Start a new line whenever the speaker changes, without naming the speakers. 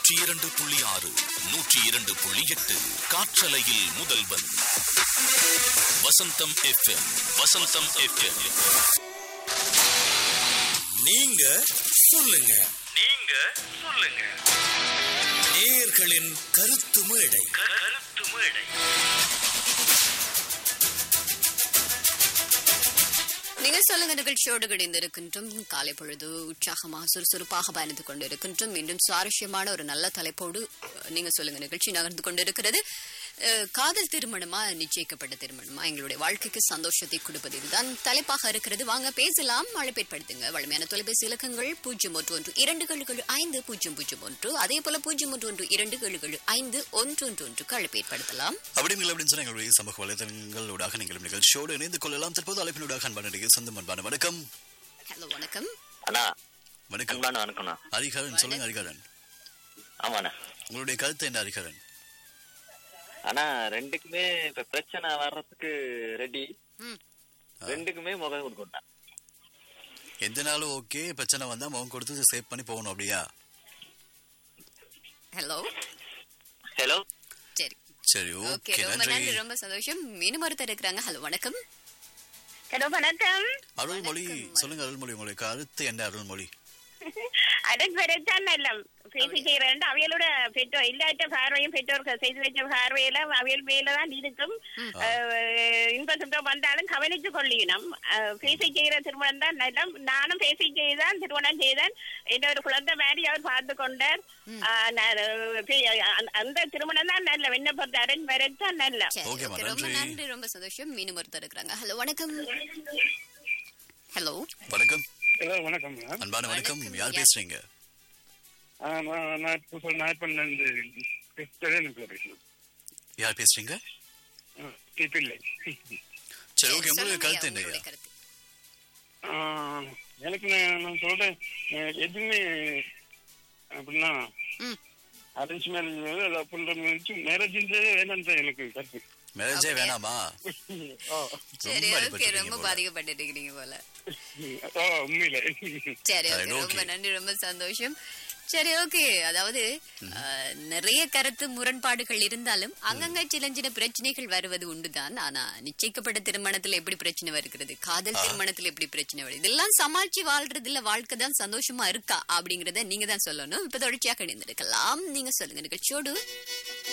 நூற்றி இரண்டு புள்ளி ஆறு நூற்றி இரண்டு புள்ளி எட்டு காற்றலையில் முதல்வன் வசந்தம் எஃப்எம் வசந்தம் எஃப்எம்
நீங்க சொல்லுங்க
நீங்க சொல்லுங்க
நேயர்களின் கருத்து மேடை
கருத்து மேடை
நீங்கள் சொல்லுங்க நிகழ்ச்சியோடு கிடைந்திருக்கின்றோம் காலை பொழுது உற்சாகமாக சுறுசுறுப்பாக பயணித்துக் கொண்டிருக்கின்றோம் மீண்டும் சுவாரஸ்யமான ஒரு நல்ல தலைப்போடு அஹ், நீங்க சொல்லுங்க நிகழ்ச்சி நகர்ந்து கொண்டிருக்கிறது அஹ், காதல் திருமணமா நிச்சயிக்கப்பட்ட திருமணமா எங்களுடைய வாழ்க்கைக்கு சந்தோஷத்தை கொடுப்பது இதுதான் தலைப்பாக இருக்கிறது வாங்க பேசலாம் அழைப்பேற்படுத்துங்க வலிமையான தொலைபேசி இலக்கங்கள் பூஜ்ஜியம் ஒன்று ஒன்று இரண்டு ஏழு ஐந்து பூஜ்ஜியம் பூஜ்ஜியம் ஒன்று அதே போல பூஜ்ஜியம் ஒன்று ஒன்று இரண்டு ஏழு ஐந்து ஒன்று ஒன்று ஒன்றுக்கு அழைப்பேற்படுத்தலாம்
அப்படி இல்லை அப்படின்னு சொன்னா எங்களுடைய சமூக வலைதளங்களூடாக நீங்கள் நிகழ்ச்சியோடு இணைந்து கொள்ளலாம் தற்போது அழைப்பினூடாக அன்பான சொந்தம் அன்பான வணக்கம்
ஹலோ வணக்கம்
அண்ணா
வணக்கம்
அன்பான வணக்கம்ண்ணா
ஹரிஹரன் சொல்லுங்க ஹரிஹரன்
ஆமாண்ணா
உங்களுடைய கருத்து என்ன ஹரிஹரன்
ஆனா ரெண்டுக்குமே இப்ப பிரச்சனை வர்றதுக்கு ரெடி
ம்.
ரெண்டுக்குமே முகம் கொடுக்கணும்
எந்த நாளும் ஓகே பிரச்சனை வந்தா முகம் கொடுத்து சேவ் பண்ணி போகணும் அப்படியா
ஹலோ
ஹலோ
சரி
சரி
ஓகே
ஓகே
ரொம்ப நன்றி
நன்றி
ரொம்ப சந்தோஷம் மீண்டும் ஒருத்தர் இருக்கிறாங்க ஹலோ வணக்கம்
ஹலோ வணக்கம்
அருள்மொழி சொல்லுங்க அருள்மொழி உங்களுடைய கருத்து என்ன அருள்மொழி
அதன் பிறகுதான் நல்ல பேசி செய்யறேன் அவையோட பெற்றோர் இல்லாட்ட பார்வையும் பெற்றோர்கள் செய்து வச்ச பார்வையில அவையல் மேலதான் இருக்கும் அஹ், இன்ப சுத்தம் வந்தாலும் கவனித்துக் கொள்ளினோம் அஹ், பேசி செய்கிற திருமணம் தான் நல்ல நானும் பேசி செய்தான் திருமணம் செய்தேன் என்ற ஒரு குழந்தை மாதிரி அவர் பார்த்து கொண்டார் அஹ், நான், பே- அந்த- அந்த திருமணம் தான் நல்ல விண்ணப்பத்தை அரண் தான் நல்ல
சரி
ஓகேம்மா,
ஓகே ரொம்ப
நன்றி.
நன்றி ரொம்ப சந்தோஷம் மீண்டும் ஒருத்தர் இருக்கிறாங்க ஹலோ வணக்கம் ஹலோ
வணக்கம்
ஹலோ வணக்கம் மேம்
அன்பான வணக்கம்
வணக்கம்,
யார்
யார்?
பேசுறீங்க
ஆ, நான் நான் இப்போ சொல் நான் இப்போ இருந்து பேசுகிறேன்
யார் பேசுறீங்க
பிள்ளை
சரி ஓகே உங்களுடைய
சொல்லுங்க
கருத்து
உங்களுடைய
என்னையா
கருத்து
எனக்கு நான் நான் சொல்றேன் அஹ், எதுவுமே அப்படின்னா
ம்.
அரேஞ்ச் மேரேஜ் லவ் பண்றது மேரேஜ்ன்றதே வேணாம் தான் எனக்கு கருத்து
மேரேஜே
Okay.
வேணாமா
ஓ
சரி
ரொம்ப
ஓகே
அடிபட்டிருக்கீங்க
ரொம்ப
போல.
பாதிக்கப்பட்டு இருக்கிறீங்க போல
ஓ உண்மையில
சரி
சரி,
ஓகே ரொம்ப
okay.
நன்றி ரொம்ப சந்தோஷம் சரி ஓகே அதாவது அஹ், நிறைய கருத்து முரண்பாடுகள் இருந்தாலும் அங்கங்க சில சின்ன பிரச்சனைகள் வருவது உண்டுதான் ஆனா நிச்சயிக்கப்பட்ட திருமணத்துல எப்படி பிரச்சனை வருகிறது காதல் திருமணத்துல எப்படி பிரச்சனை வருது இதெல்லாம் சமாளிச்சு வாழ்றதுல வாழ்க்கை தான் சந்தோஷமா இருக்கா அப்படிங்கறத நீங்க தான் சொல்லணும் இப்ப தொடர்ச்சியாக இணைந்திருக்கலாம் நீங்க சொல்லுங்க நிகழ்ச்சியோடு